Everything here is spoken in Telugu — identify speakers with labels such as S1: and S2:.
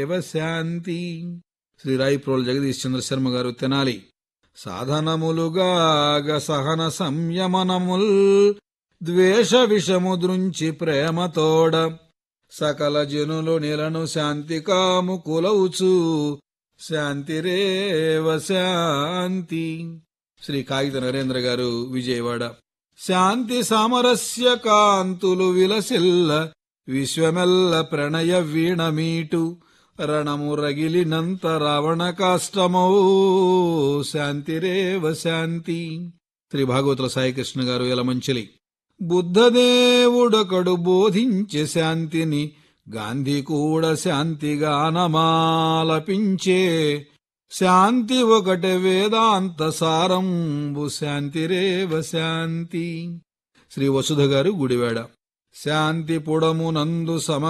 S1: ఏవ శాంతి శ్రీ రాయిప్రోల్ జగదీష్ చంద్ర శర్మ గారు తెనాలి సాధనములుగాగ సహన సంయమనముల్ ద్వేష విషము దృంచి ప్రేమతోడ సకల జనులు నిలను శాంతి కాము కులవుచు శాంతిరేవ శాంతి శ్రీ కాగిత నరేంద్ర గారు విజయవాడ శాంతి సామరస్య కాంతులు విలసిల్ల విశ్వమెల్ల ప్రణయ వీణమీటు రణము రగిలినంత రావణ కాష్టమౌ శాంతిరేవ శాంతి శ్రీ భాగవతుల సాయికృష్ణ గారు యలమంచిలి బుద్ధదేవుడొకడు బోధించే శాంతిని గాంధీ కూడా శాంతిగానమాలపించే శాంతి ఒకటే వేదాంత సారంబు శాంతిరేవ శాంతి శ్రీ వసుధ గారు గుడివాడ శాంతి పుడమునందు సమ